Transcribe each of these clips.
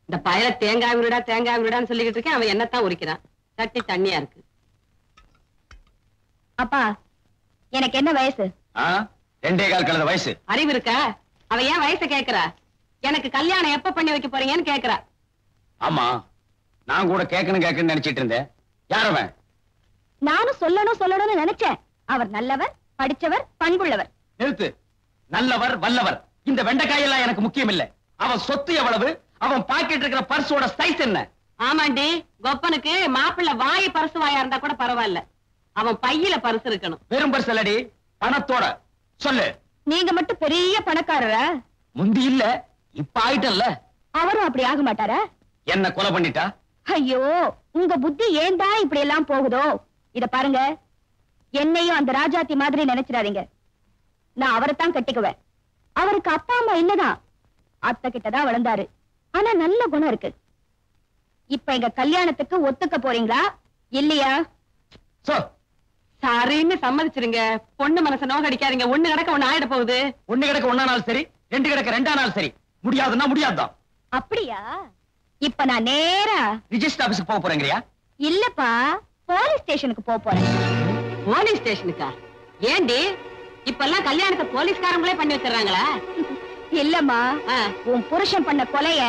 இந்த பயல தேங்காய் விருடா தேங்காய் விருடான்னு சொல்லிக்கிட்டு இருக்கேன் அவன் என்னத்தான் உரிக்கிறான் தட்டி தண்ணியா இருக்கு அப்பா எனக்கு என்ன வயசு ஆ? ரெண்டே கால் கலந்த வயசு அறிவு இருக்கா அவ ஏன் வயசை கேக்குறா எனக்கு கல்யாணம் எப்ப பண்ணி வைக்க போறீங்கன்னு கேக்குறா ஆமா நான் கூட கேட்கணும் கேட்கணும்னு நினைச்சிட்டு இருந்தேன் யார் அவன் நானும் சொல்லணும் சொல்லணும்னு நினைச்சேன் அவர் நல்லவர் படிச்சவர் பண்புள்ளவர் நிறுத்து நல்லவர் வல்லவர் இந்த வெண்டைக்காய் எல்லாம் எனக்கு முக்கியம் இல்ல அவன் சொத்து எவ்வளவு அவன் பாக்கெட் இருக்கிற பர்ஸோட சைஸ் என்ன ஆமாண்டி கொப்பனுக்கு மாப்பிள்ளை வாய் பரிசு வாயா இருந்தா கூட பரவாயில்ல அவன் பையில பரிசு இருக்கணும் வெறும் பர்ஸ் இல்லடி பணத்தோட சொல்லு நீங்க மட்டும் பெரிய பணக்காரரா முந்தி இல்ல இப்ப ஆயிட்டல்ல அவரும் அப்படி ஆக மாட்டாரா என்ன கொலை பண்ணிட்டா ஐயோ உங்க புத்தி ஏன்டா இப்படி எல்லாம் போகுதோ இத பாருங்க என்னையும் அந்த ராஜாத்தி மாதிரி நினைச்சிடாதீங்க நான் அவரைத்தான் கட்டிக்குவேன் அவருக்கு அப்பா அம்மா இல்லதான் அத்தை கிட்டதான் வளர்ந்தாரு ஆனா நல்ல குணம் இருக்கு இப்ப எங்க கல்யாணத்துக்கு ஒத்துக்க போறீங்களா இல்லையா சோ சரின்னு சம்மதிச்சிருங்க பொண்ணு மனசை நோகடிக்காதீங்க ஒண்ணு கிடக்க ஒண்ணு ஆயிட போகுது ஒண்ணு கிடக்க ஒன்னா நாள் சரி ரெண்டு கிடக்க ரெண்டா நாள் சரி முடியாதுன்னா முடியாதுதான் அப்படியா இப்ப நான் நேரா ரிஜிஸ்டர் ஆபீஸ்க்கு போக போறேங்கறியா இல்லப்பா போலீஸ் ஸ்டேஷனுக்கு போக போறேன் போலீஸ் ஸ்டேஷனுக்கா ஏண்டி இப்பெல்லாம் கல்யாணத்தை போலீஸ்காரங்களே பண்ணி வச்சிடறாங்களா இல்லம்மா ஆ, உன் புருஷன் பண்ண கொலைய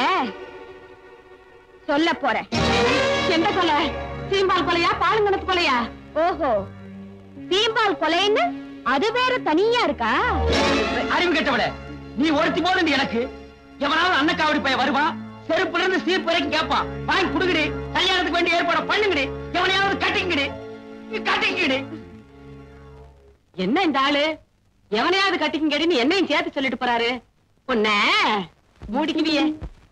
சொல்ல போறேன் எந்த கொலை சீம்பால் கொலையா பாலுங்கணத்து கொலையா ஓஹோ சீம்பால் கொலைன்னு அது வேற தனியா இருக்கா அறிவு கெட்டவள நீ ஒருத்தி போது எனக்கு எவனாவது அன்னக்காவடி பைய வருவான் செருப்புல இருந்து சீப்பு வரைக்கும் கேட்பான் வாங்கி குடுங்கடி கல்யாணத்துக்கு வேண்டிய ஏற்பாடு பண்ணுங்கடி எவனையாவது கட்டிங்கடி கட்டிங்கடி என்ன இந்த ஆளு எவனையாவது கட்டிக்கங்கடின்னு என்னையும் சேர்த்து சொல்லிட்டு போறாரு உன்ன மூடிக்குவியே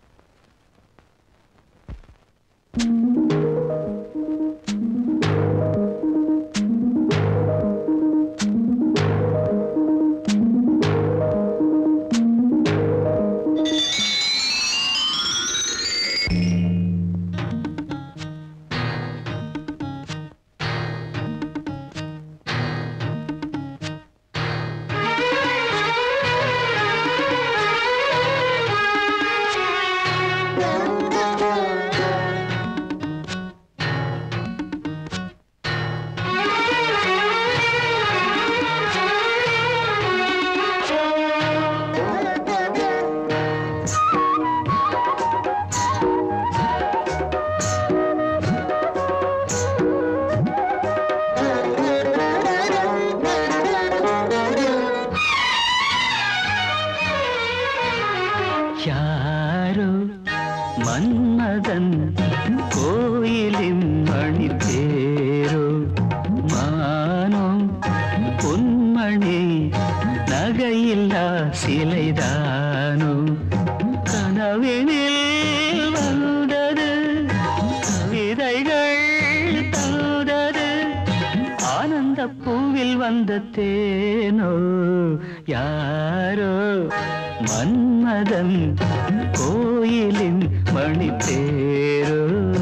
யாரோ மன்மதன் கோயிலின் மணி தேரோ மானோ பொன்மணி நகையில்லா சிலைதானோ கனவினில் வந்தது கவிதைகள் தந்தது ஆனந்த பூவில் வந்த தேனோ யாரோ மன்மதன் கோயிலின் மணி தேரோ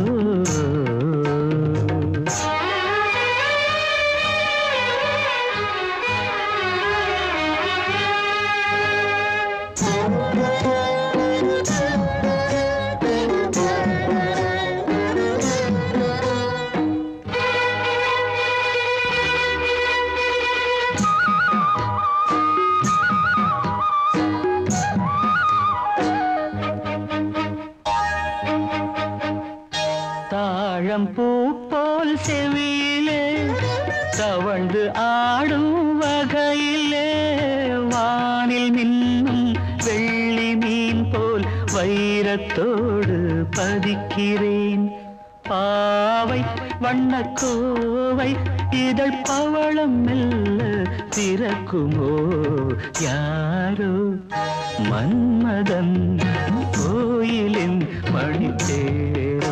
தாழம் பூ போல் செவியிலே தவழ்ந்து ஆடும் வகையிலே வானில் மின்னும் வெள்ளி மீன் போல் வைரத்தோடு பதிக்கிறேன் பாவை வண்ணக்கோவை இதழ் பவளம் மெல்ல திறக்குமோ யாரோ மன்மதன் கோயிலின் மணித்தேரோ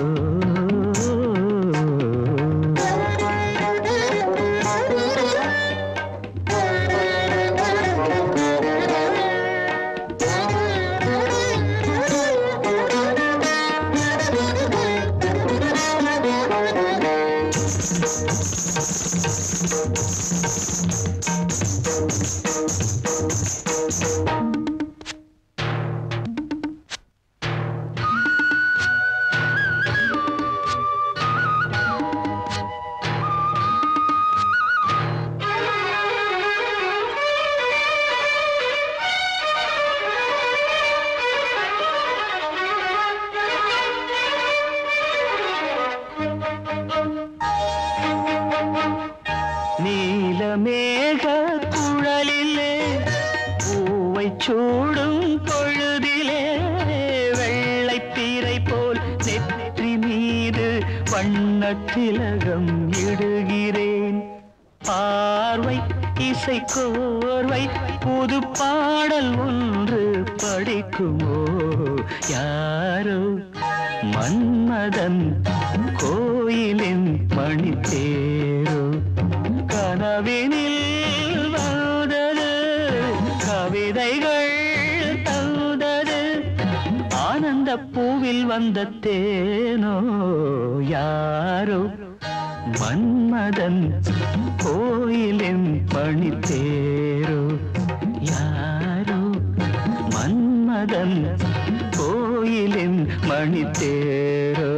சூடும் பொழுதிலே வெள்ளை தீரை போல் நெற்றி மீது வண்ணத் திலகம் இடுகிறேன் பார்வை இசை கோர்வை புது பாடல் ஒன்று படிக்குமோ யாரோ மன்மதன் கோயிலின் மணித்தேரோ கனவினில் வந்தது கவிதைகள் தந்தது ஆனந்த பூவில் வந்த தேனோ யாரோ மன்மதன் கோயிலின் பணித்தேரோ யாரோ மன்மதன் கோயிலின் மணித்தேரோ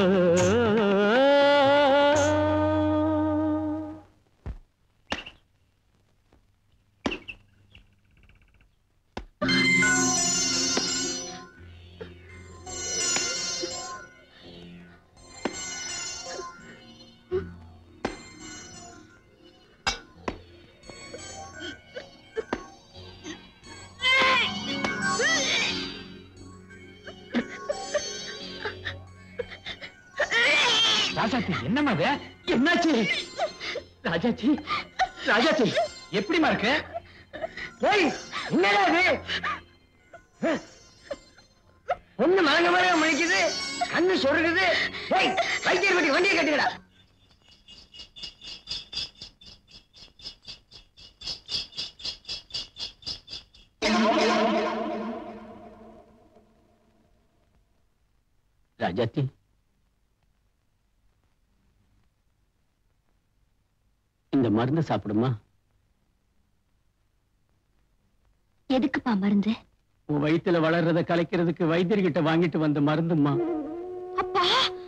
ராஜாச்சி என்னம்மா இது என்னாச்சு ராஜாச்சி ராஜாச்சி எப்படிமா இருக்கு ஏய் என்னடா இது ஒண்ணு மலங்க மலங்க முழிக்குது கண்ணு சொருகுது ஏய் வைத்தியர் பட்டி வண்டியை கட்டுக்கடா ராஜாத்தி இந்த மருந்து சாப்பிடுமா எதுக்குப்பா மருந்து உன் வயித்துல வளர்றத கலைக்கிறதுக்கு வைத்தியர்கிட்ட வாங்கிட்டு வந்த மருந்துமா அப்பா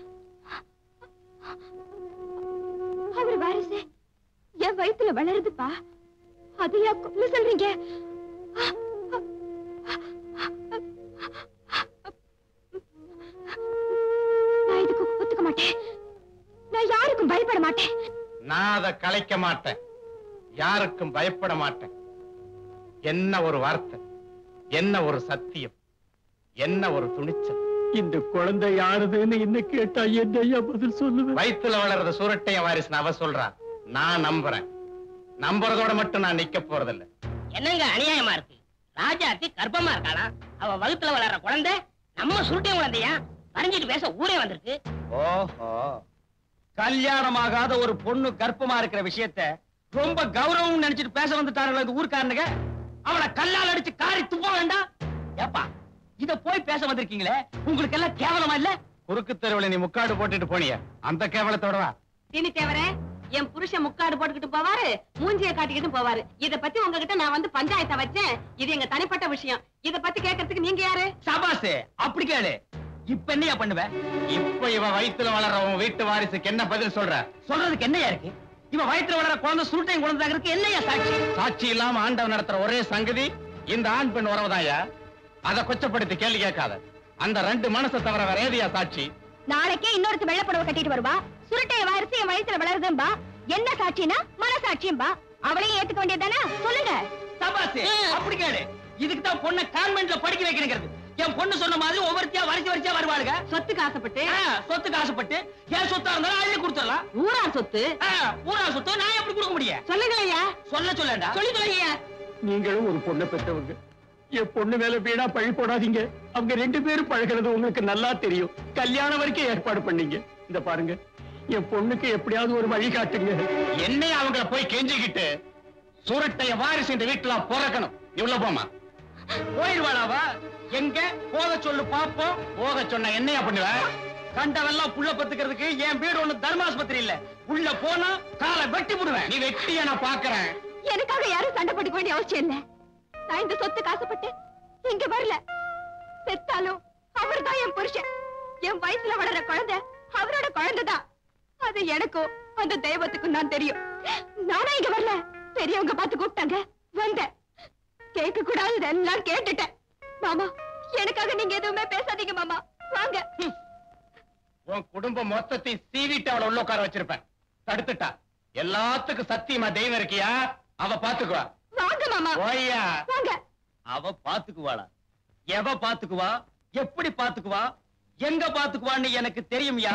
அவர் வாரிசு என் வயித்துல வளருதுப்பா அதையா கொல்ல சொல்றீங்க நான் இதுக்கு ஒத்துக்க மாட்டேன் நான் யாருக்கும் பயப்பட மாட்டேன் நான் அதை கலைக்க மாட்டேன் யாருக்கும் பயப்பட மாட்டேன் என்ன ஒரு வார்த்தை என்ன ஒரு சத்தியம் என்ன ஒரு துணிச்சல் இந்த குழந்தை யாருதுன்னு என்ன கேட்டா என்னையா பதில் சொல்லுவேன் வயித்துல வளர்ற சுரட்டைய வாரிசு அவ சொல்றா நான் நம்புறேன் நம்புறதோட மட்டும் நான் நிக்க போறதில்ல என்னங்க அநியாயமா இருக்கு ராஜாத்தி கர்ப்பமா இருக்காளா அவ வகுத்துல வளர்ற குழந்தை நம்ம சுருட்டை குழந்தையா வரைஞ்சிட்டு பேச ஊரே வந்திருக்கு ஓஹோ கல்யாணமாகாத ஒரு பொண்ணு கர்ப்பமா இருக்கிற விஷயத்த ரொம்ப கௌரவம் நினைச்சிட்டு பேச வந்துட்டாருல இந்த ஊர்க்காரனுங்க அவளை கல்லால் அடிச்சு காரி துப்ப வேண்டாம் ஏப்பா இத போய் பேச வந்திருக்கீங்களே உங்களுக்கு எல்லாம் கேவலமா இல்ல குறுக்கு தெருவுல நீ முக்காடு போட்டுட்டு போனிய அந்த கேவலத்தோட வா தீனி தேவரே என் புருஷன் முக்காடு போட்டுக்கிட்டு போவாரு மூஞ்சிய காட்டிக்கிட்டு போவாரு இத பத்தி உங்ககிட்ட நான் வந்து பஞ்சாயத்தை வச்சேன் இது எங்க தனிப்பட்ட விஷயம் இத பத்தி கேட்கறதுக்கு நீங்க யாரு சபாசு அப்படி கேளு இப்ப என்னையா பண்ணுவ இப்ப இவ வயித்துல வளர்ற உன் வீட்டு வாரிசுக்கு என்ன பதில் சொல்ற சொல்றதுக்கு என்னையா இருக்கு இவ வயித்துல வளர குழந்தை சுருட்டையும் குழந்தை இருக்கு என்னையா சாட்சி சாட்சி இல்லாம ஆண்டவன் நடத்துற ஒரே சங்கதி இந்த ஆண் பெண் உறவுதாயா அதை கொச்சப்படுத்தி கேள்வி கேட்காத அந்த ரெண்டு மனசை தவிர வேற ஏதியா சாட்சி நாளைக்கே இன்னொருத்த வெள்ளை புடவை கட்டிட்டு வருவா சுருட்டைய வாரிசு என் வயித்துல வளருதும்பா என்ன சாட்சினா மனசாட்சியும்பா அவளையும் ஏத்துக்க வேண்டியதுதானே சொல்லுங்க சபாசு அப்படி கேளு இதுக்கு தான் பொண்ணை கான்வென்ட்ல படிக்க வைக்கணுங்கிறது என் பொண்ணு சொன்ன மாதிரி ஒவ்வொருத்தியா வரிசை வரிசையா வருவாளுங்க சொத்துக்கு ஆசைப்பட்டு ஆ, சொத்துக்கு ஆசைப்பட்டு என் சொத்தா இருந்தாலும் அள்ளி கொடுத்துடலாம் ஊரா சொத்து ஆ, ஊரா சொத்து நான் எப்படி கொடுக்க முடியும் சொல்லுங்களையா சொல்ல சொல்லண்டா சொல்லி சொல்லையா நீங்களும் ஒரு பொண்ணை பெற்றவங்க என் பொண்ணு மேல வீணா பழி போடாதீங்க அவங்க ரெண்டு பேரும் பழகிறது உங்களுக்கு நல்லா தெரியும் கல்யாணம் வரைக்கும் ஏற்பாடு பண்ணீங்க இந்த பாருங்க என் பொண்ணுக்கு எப்படியாவது ஒரு வழி காட்டுங்க என்னைய அவங்கள போய் கெஞ்சிக்கிட்டு சுரட்டைய வாரிசு இந்த வீட்டுல பிறக்கணும் இவ்வளவு போமா போயிடுவாளாவா எங்க போக சொல்லு பாப்போம் போக சொன்ன என்னையா பண்ணுவ கண்டவெல்லாம் புள்ள பத்துக்கிறதுக்கு என் வீடு ஒண்ணு தர்மாஸ்பத்திரி இல்ல உள்ள போனா காலை வெட்டி விடுவேன் நீ வெட்டிய நான் பாக்குறேன் எனக்காக யாரும் சண்டை போட்டுக்க வேண்டிய அவசியம் இல்ல நான் இந்த சொத்துக்கு ஆசைப்பட்டு இங்க வரல செத்தாலும் அவர்தான் என் புருஷன் என் வயசுல வளர்ற குழந்தை அவரோட குழந்தைதான் அது எனக்கும் அந்த தெய்வத்துக்கும் தான் தெரியும் நானும் இங்க வரல பெரியவங்க பார்த்து கூப்பிட்டாங்க வந்தேன் கேட்க கூடாததெல்லாம் கேட்டுட்டேன் மாமா எனக்காக நீங்க எதுவுமே பேசாதீங்க மாமா வாங்க உன் குடும்பம் மொத்தத்தையும் சீவிட்டு அவளை உள்ள உட்கார வச்சிருப்பேன் தடுத்துட்டா எல்லாத்துக்கும் சத்தியமா தெய்வம் இருக்கியா அவ பாத்துக்குவா வாங்க மாமா ஓய்யா வாங்க அவ பாத்துக்குவாளா எவ பாத்துக்குவா எப்படி பாத்துக்குவா எங்க பாத்துக்குவான்னு எனக்கு தெரியும்யா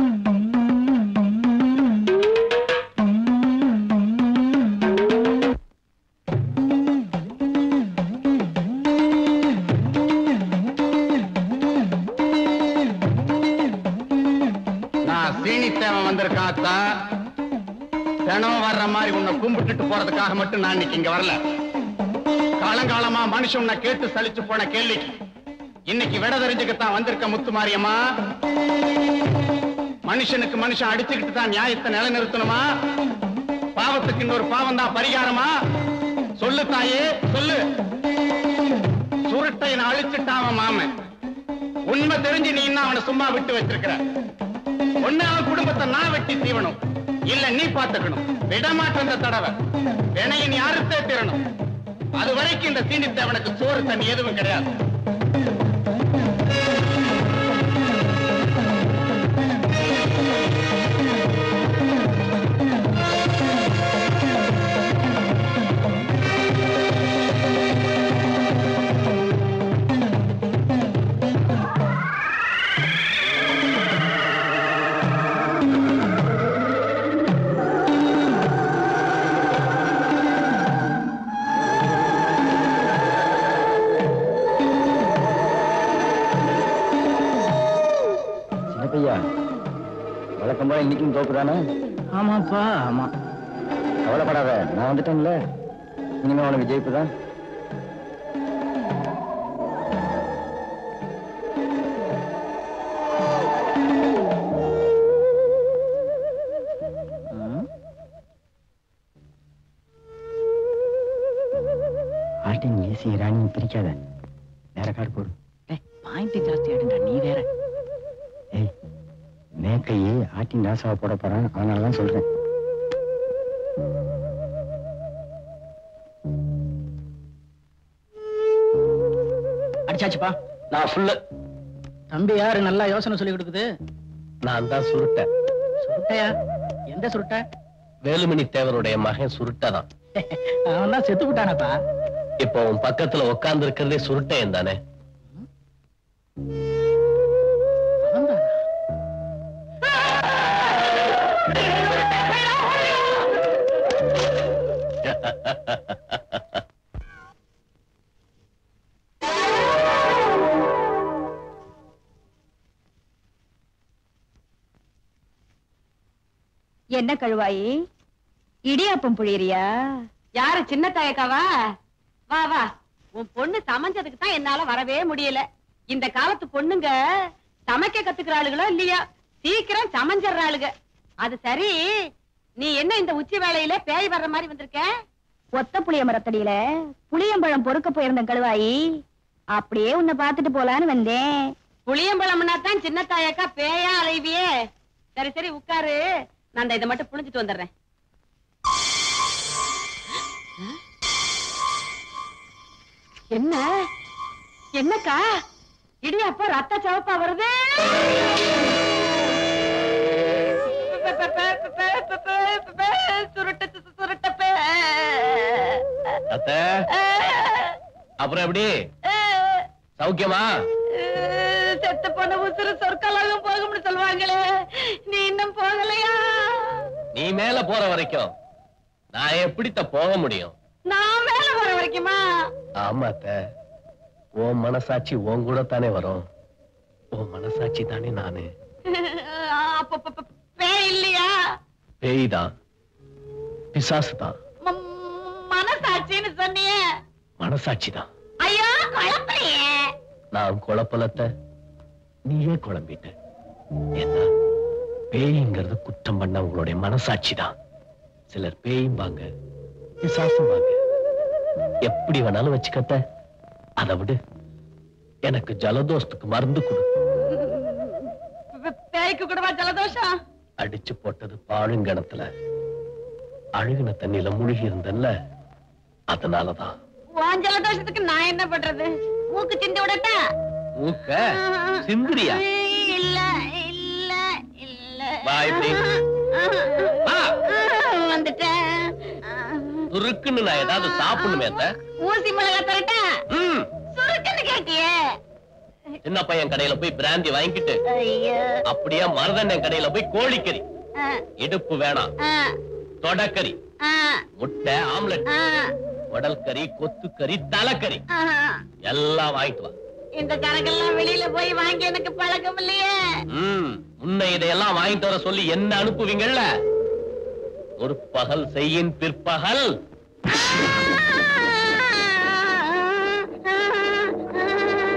நான் சீனித்தேவன் வந்திருக்காத்தா தினம் வர்ற மாதிரி உன்னை கும்பிட்டுட்டு போறதுக்காக மட்டும் நான் இன்னைக்கு இங்க வரல காலங்காலமா மனுஷன் உன்னை கேட்டு சலிச்சு போன கேள்விக்கு இன்னைக்கு விட தெரிஞ்சுக்கத்தான் வந்திருக்க முத்து மாரியம்மா மனுஷனுக்கு மனுஷன் அடிச்சுக்கிட்டு தான் நியாயத்தை நிலைநிறுத்தணுமா பாவத்துக்கு இன்னொரு பாவம் தான் பரிகாரமா சொல்லு தாயே சொல்லு சுருட்டை நான் அழிச்சுட்டான் அவன் மாமன் உண்மை தெரிஞ்சு நீ இன்னும் அவனை சும்மா விட்டு வச்சிருக்கிற ஒண்ணு அவன் குடும்பத்தை நான் வெட்டி தீவனும் இல்ல நீ பாத்துக்கணும் விடமாட்டேன் இந்த தடவை வினையை நீ அறுத்தே தீரணும் அது வரைக்கும் இந்த சீனித்தவனுக்கு சோறு தண்ணி எதுவும் கிடையாது சின்னப்பையா வழக்கம் போல இன்னைக்கும் தோக்குதானே ஆமாப்பா ஆமா கவலைப்படாத நான் வந்துட்டேன்ல இனிமே உனக்கு ஜெயிப்பு தான் ஆட்டின் ஏசி ராணி பிரிக்காத வேற கார்டு போடு பாயிண்ட் ஜாஸ்தி ஆடுண்டா நீ வேற ஏய் மேக்கையே ஆட்டின் ராசாவை போட போறான் அதனால தான் சொல்றேன் அடிச்சாச்சுப்பா நான் ஃபுல்லு தம்பி யாரு நல்லா யோசனை சொல்லி கொடுக்குது நான் தான் சுருட்டேன் சுருட்டையா எந்த சுருட்டை வேலுமணி தேவருடைய மகன் சுருட்டதான் அவன் தான் செத்து விட்டானப்பா இப்போ உன் பக்கத்துல உட்கார்ந்து இருக்கிறதே சுருட்டையன் தானே அவன்தானா? என்ன கழுவாயி இடியாப்பம் புழியறியா யாரு சின்ன தாயக்காவா வா வா உன் பொண்ணு சமைஞ்சதுக்கு தான் என்னால வரவே முடியல இந்த காலத்து பொண்ணுங்க சமைக்க கத்துக்கிற ஆளுகளோ இல்லையா சீக்கிரம் சமைஞ்சிடுற அது சரி நீ என்ன இந்த உச்சி வேளையில பேய் வர்ற மாதிரி வந்திருக்க ஒத்த புளிய மரத்தடியில புளியம்பழம் பொறுக்க போயிருந்த கழுவாயி அப்படியே உன்னை பார்த்துட்டு போலான்னு வந்தேன் புளியம்பழம்னா தான் சின்ன தாயக்கா பேயா அலைவியே சரி சரி உட்காரு நான் இந்த இதை மட்டும் புளிஞ்சிட்டு வந்துடுறேன் என்ன என்னக்கா இடியாப்பா ரத்த சவப்பா வருது சுருட்ட சுருட்டப்பே அத்த அப்புறம் எப்படி சௌக்கியமா செத்த பொண்ணு உசுறு சொற்கலாகும் போகும்னு சொல்லுவாங்களே நீ இன்னும் போகலையா நீ மேல போற வரைக்கும் நான் எப்படித்த போக முடியும் நான் மேல போற வரைக்குமா ஆமா அத்த உன் மனசாட்சி உன் கூட தானே வரும் உன் மனசாட்சி தானே நானு அப்ப அப்ப- அப்ப பேய் இல்லையா பேய் தான் பிசாசு தான் ம- மனசாட்சின்னு சொன்னியே மனசாட்சி தான் ஐயோ குழப்பலையே நான் குழப்பலத்த நீயே குழம்பிட்ட ஏன்னா பேய்ங்கிறது குற்றம் பண்ண உங்களுடைய மனசாட்சி தான் சிலர் பேயும்பாங்க பிசாசும்பாங்க எப்படி வேணாலும் வச்சுக்கத்த அதை விடு எனக்கு ஜலதோஷத்துக்கு மருந்து கொடு பே- பேய்க்கு கூடவா ஜலதோஷம் அடிச்சு போட்டது பாழுங்கணத்துல அழுகின தண்ணியில முழுகி இருந்தல்ல அதனாலதான் உன் ஜலதோஷத்துக்கு நான் என்ன பண்றது மூக்கு சிந்து விடட்டா மூக்க சிந்திரியா இல்ல இல்ல இல்ல வா இப்படி. வா. வந்துட்டேன் துருக்குன்னு நான் ஏதாவது சாப்பிடணுமே அத்த ஊசி மிளகா தரட்டா ம் சின்ன பையன் கடையில போய் பிராந்தி வாங்கிட்டு ஐயோ அப்படியே மருதண்ணன் கடையில போய் கோழிக்கறி ஆ, இடுப்பு வேணாம் ஆ, தொடக்கறி ஆ, முட்டை ஆம்லெட் ஆ, உடல் கறி கொத்துக்கறி தலைக்கறி ஆ. எல்லாம் வாங்கிட்டு வா இந்த கணக்கெல்லாம் வெளியில போய் வாங்கி எனக்கு பழக்கம் இல்லையே ம் முன்ன இதையெல்லாம் வாங்கிட்டு வர சொல்லி என்ன அனுப்புவீங்கல்ல ஒரு பகல் செய்யின் பிற்பகல்